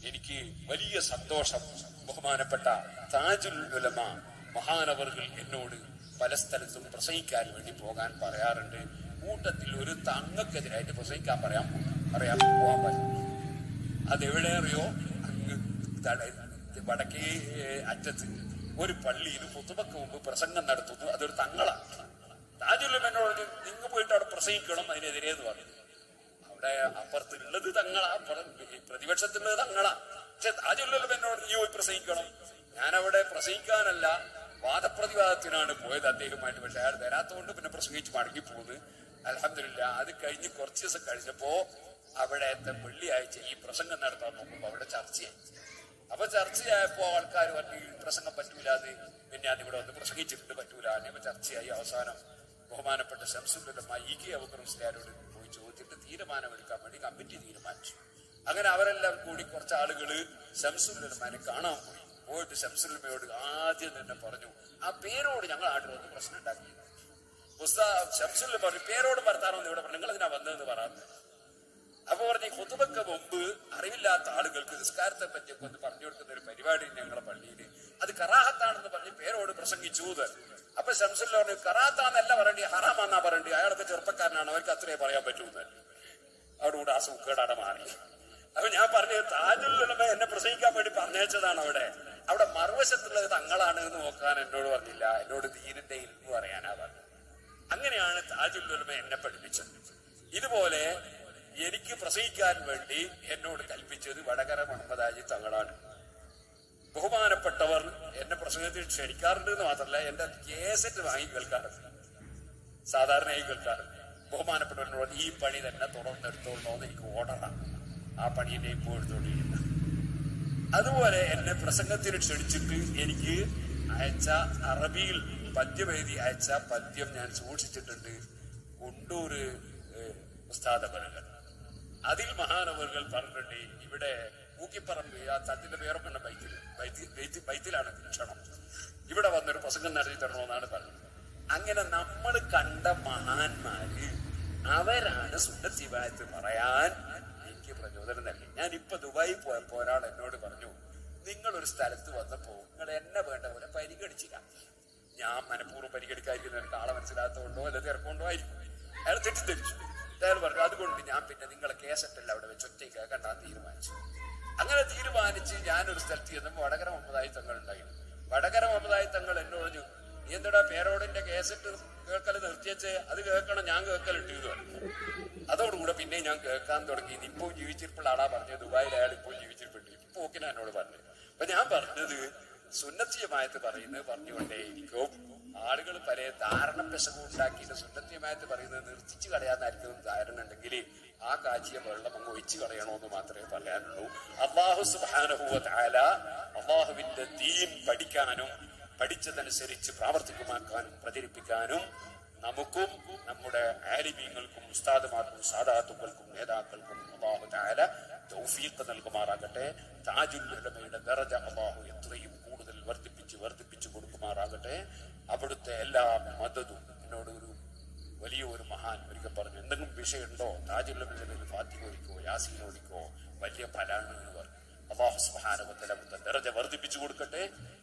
എനിക്ക് വലിയ സന്തോഷം ബഹുമാനപ്പെട്ട താജുൽ ഉലമ മഹാനവറുകൾ എന്നോട് പല സ്ഥലത്തും പ്രസംഗിക്കാൻ വേണ്ടി പോകാൻ പറയാറുണ്ട് കൂട്ടത്തിൽ ഒരു തങ്ങൾക്കെതിരായിട്ട് പ്രസംഗിക്കാൻ പറയാൻ പറയാൻ പോകാൻ പറ്റും അതെവിടെ അറിയോ അങ്ങ് തട- വടക്കേ ഏഹ്, അറ്റത്ത് ഒരു പള്ളിയിൽ പുത്തുമക്ക് മുമ്പ് പ്രസംഗം നടത്തുന്നു അതൊരു തങ്ങളാണ് താജുലും എന്നോട് നിങ്ങൾ പോയിട്ട് അവിടെ പ്രസംഗിക്കണം അതിനെതിരെ എന്ന് പറഞ്ഞു അവിടെ അപ്പുറത്തുള്ളത് തങ്ങളാ അപ്പുറം ഈ പ്രതിപക്ഷത്തുള്ളത് തങ്ങളാ പക്ഷെ താജുലും എന്നോട് നീ പോയി പ്രസംഗിക്കണം ഞാൻ അവിടെ പ്രസംഗിക്കാനല്ല വാദപ്രതിവാദത്തിനാണ് പോയത് അദ്ദേഹമായിട്ട് പക്ഷെ അയാൾ വരാത്തതുകൊണ്ട് പിന്നെ പ്രസംഗിച്ച് മടങ്ങി പോകുന്നു അലഹമില്ല അത് കഴിഞ്ഞ് കുറച്ച് ദിവസം കഴിഞ്ഞപ്പോ അവിടത്തെ വെള്ളിയാഴ്ച ഈ പ്രസംഗം നടത്താൻ നോക്കുമ്പോ അവിടെ ചർച്ചയായി അപ്പൊ ചർച്ചയായപ്പോ ആൾക്കാർ പറഞ്ഞു ഈ പ്രസംഗം പറ്റൂലാതെ പിന്നെ അത് ഇവിടെ വന്ന് പ്രസംഗിച്ചിട്ടുണ്ട് പറ്റൂല അപ്പൊ ചർച്ചയായി അവസാനം ബഹുമാനപ്പെട്ട ശംസുല്ലമായ ഇ കെ അബുക്കറുസ്ലാരോട് പോയി ചോദിച്ചിട്ട് തീരുമാനമെടുക്കാൻ വേണ്ടി കമ്മിറ്റി തീരുമാനിച്ചു അങ്ങനെ അവരെല്ലാം കൂടി കുറച്ച് ആളുകള് ശംസുല്ലമാനെ കാണാൻ പോയി പോയിട്ട് ശംസുല്ലമയോട് ആദ്യം തന്നെ പറഞ്ഞു ആ പേരോട് ഞങ്ങൾ ആട്ടിൽ വന്ന് പ്രശ്നം ഉണ്ടാക്കി ഉസ്താദ് ശംസുല്ല പറഞ്ഞു പേരോട് വർത്താനം ഇവിടെ പറഞ്ഞു നിങ്ങൾ അതിനാ വന്നതെന്ന് പറഞ്ഞു അപ്പൊ പറഞ്ഞു കുത്തുബക്ക് മുമ്പ് അറിവില്ലാത്ത ആളുകൾക്ക് നിസ്കാരത്തെ പറ്റിയൊക്കെ ഒന്ന് പറഞ്ഞു കൊടുക്കുന്ന ഒരു പരിപാടി ഞങ്ങളെ പള്ളിയിൽ അത് കറാഹത്താണെന്ന് പറഞ്ഞ് പേരോട് പ്രസംഗിച്ചു എന്ന്. അപ്പൊ ശംസുല്ല പറഞ്ഞു കറാത്താന്നല്ല പറയണ്ടി ഹറാമാന്നാ പറയണ്ടി അയാളൊക്കെ ചെറുപ്പക്കാരനാണ് അവർക്ക് അത്രേ പറയാൻ പറ്റൂന്ന് അവിടെ കൂടെ ആ സൂക്കേടാടെ മാറി അപ്പൊ ഞാൻ പറഞ്ഞു താജുല്ലുലമ എന്നെ പ്രസംഗിക്കാൻ വേണ്ടി പറഞ്ഞയച്ചതാണ് അവിടെ അവിടെ മറുവശത്തുള്ളത് തങ്ങളാണ് എന്ന് നോക്കാൻ എന്നോട് പറഞ്ഞില്ല എന്നോട് ദീനിന്റെ ഇൽമു പറയാനാ പറഞ്ഞു അങ്ങനെയാണ് താജുല്ലുലമ എന്നെ പഠിപ്പിച്ചത് ഇതുപോലെ എനിക്ക് പ്രസംഗിക്കാൻ വേണ്ടി എന്നോട് കൽപ്പിച്ചത് വടകര മുഹമ്മദാജി തങ്ങളാണ് ബഹുമാനപ്പെട്ടവർ എന്നെ പ്രസംഗത്തിൽ ക്ഷണിക്കാറുണ്ട് എന്ന് മാത്രമല്ല എന്റെ കേസറ്റ് വാങ്ങി കേൾക്കാറുണ്ട് സാധാരണയായി കേൾക്കാറുണ്ട് ബഹുമാനപ്പെട്ടവരോട് ഈ പണി തന്നെ തുടർന്നെടുത്തോളൂ എന്ന് എനിക്ക് ഓർഡറാണ് ആ പണി എന്നെ ഇപ്പോൾ എടുത്തോണ്ടിരിക്കുന്നത് അതുപോലെ എന്നെ പ്രസംഗത്തിന് ക്ഷണിച്ചിട്ട് എനിക്ക് അയച്ച അറബിയിൽ പദ്യമെഴുതി അയച്ച പദ്യം ഞാൻ സൂക്ഷിച്ചിട്ടുണ്ട് കൊണ്ടൂര് ഏഹ്, ഉസ്താദവറുകൾ അതിൽ മഹാനവറുകൾ പറഞ്ഞിട്ടുണ്ട് ഇവിടെ മൂക്കിപ്പറമ്പ് ആ തട്ടിന്റെ പേരൊക്കെ ഉണ്ട് ബൈത്തിൽ ബൈത്തിൽ- ബൈത്തിൽ- ബൈത്തിലാണ് ക്ഷണം ഇവിടെ വന്നൊരു പ്രസംഗം നടത്തി തരണമെന്നാണ് പറഞ്ഞത് അങ്ങനെ നമ്മൾ കണ്ട മഹാന്മാര് അവരാണ് സുന്നത്തിവായത്ത് പറയാൻ എനിക്ക് പ്രചോദനം നൽകി ഞാൻ ഇപ്പൊ ദുബായിൽ പോയപ്പോ ഒരാൾ എന്നോട് പറഞ്ഞു നിങ്ങൾ ഒരു സ്ഥലത്ത് വന്നപ്പോ നിങ്ങൾ എന്നെ വേണ്ട പോലെ പരിഗണിച്ചില്ല ഞാൻ മനഃപൂർവ്വം പരിഗണിക്കാതിരിക്കുന്ന എനിക്ക് ആളെ മനസ്സിലാത്തതുകൊണ്ടോ അല്ലെ തിരക്കൊണ്ടോ ആയിരിക്കും അയാൾ തെറ്റിദ്ധരിച്ചു അയാൾ പറഞ്ഞു അതുകൊണ്ട് ഞാൻ പിന്നെ നിങ്ങളെ കേസറ്റല്ല അവിടെ വെച്ച് ഒറ്റ കേൾക്കണ്ടാന്ന് തീരുമാനിച്ചു അങ്ങനെ തീരുമാനിച്ച് ഞാനൊരു സ്ഥലത്ത് ചെന്നപ്പോൾ വടകര മുഹമ്മദായി തങ്ങൾ ഉണ്ടായിരുന്നു വടകര മുഹമ്മദായി തങ്ങൾ എന്നോട് പറഞ്ഞു നീ എന്താടാ പേരോടിന്റെ കേസറ്റ് കേൾക്കൽ നിർത്തിയച്ച് അത് കേൾക്കണം ഞാൻ കേൾക്കലിട്ട് ഇത് പറഞ്ഞു അതോടുകൂടെ പിന്നെ ഞാൻ കേൾക്കാൻ തുടങ്ങി ഇപ്പോൾ ജീവിച്ചിരിപ്പോൾ ആളാ പറഞ്ഞത് ദുബായിൽ അയാൾ ഇപ്പോൾ ജീവിച്ചിരിപ്പുണ്ട് ഇപ്പൊ ഓക്കിനാ എന്നോട് പറഞ്ഞു അപ്പൊ ഞാൻ പറഞ്ഞത് സുന്നത്തിയമായത് പറയുന്നത് പറഞ്ഞുകൊണ്ടേയിരിക്കും ആളുകൾ പല ധാരണ പെശകും ഉണ്ടാക്കിയിട്ട് സുന്നത്തിയമായത് പറയുന്നത് നിർത്തിച്ചു കളയാന്നായിരിക്കും ധാരണ ഉണ്ടെങ്കിൽ ആ കാച്ചിയ വെള്ളം അങ്ങ് ഒഴിച്ചു കളയണമെന്ന് മാത്രമേ പറയാനുള്ളൂ അള്ളാഹു സുബാനഹുവ താല അള്ളാഹുവിന്റെ ദീൻ പഠിക്കാനും പഠിച്ചതനുസരിച്ച് പ്രാവർത്തികമാക്കാനും പ്രചരിപ്പിക്കാനും നമുക്കും നമ്മുടെ ആലിമീങ്ങൾക്കും ഉസ്താദുമാർക്കും സാദാത്തുക്കൾക്കും നേതാക്കൾക്കും അള്ളാഹു താല തൗഫീഖ് നൽകുമാറാകട്ടെ താജുൽ ഉലമയുടെ ദറജ അള്ളാഹു എത്രയും കൂടുതൽ വർദ്ധിപ്പിച്ച് വർദ്ധിപ്പിച്ച് കൊടുക്കുമാറാകട്ടെ അവിടുത്തെ എല്ലാ മദതും എന്നോട് ഒരു വലിയ ഒരു മഹാൻ ഒരിക്കൽ പറഞ്ഞു എന്തെങ്കിലും വിഷയമുണ്ടോ താജുല്ലമിന്റെ പേര് ഫാത്തിമ ഒരിക്കോ യാസീൻ ഒരിക്കോ വലിയ ഫലാണ് എന്ന് പറഞ്ഞു അള്ളാഹു സുബ്ഹാനഹു വ തആല അവിടുത്തെ ദറജ വർദ്ധിപ്പിച്ചു കൊടുക്കട്ടെ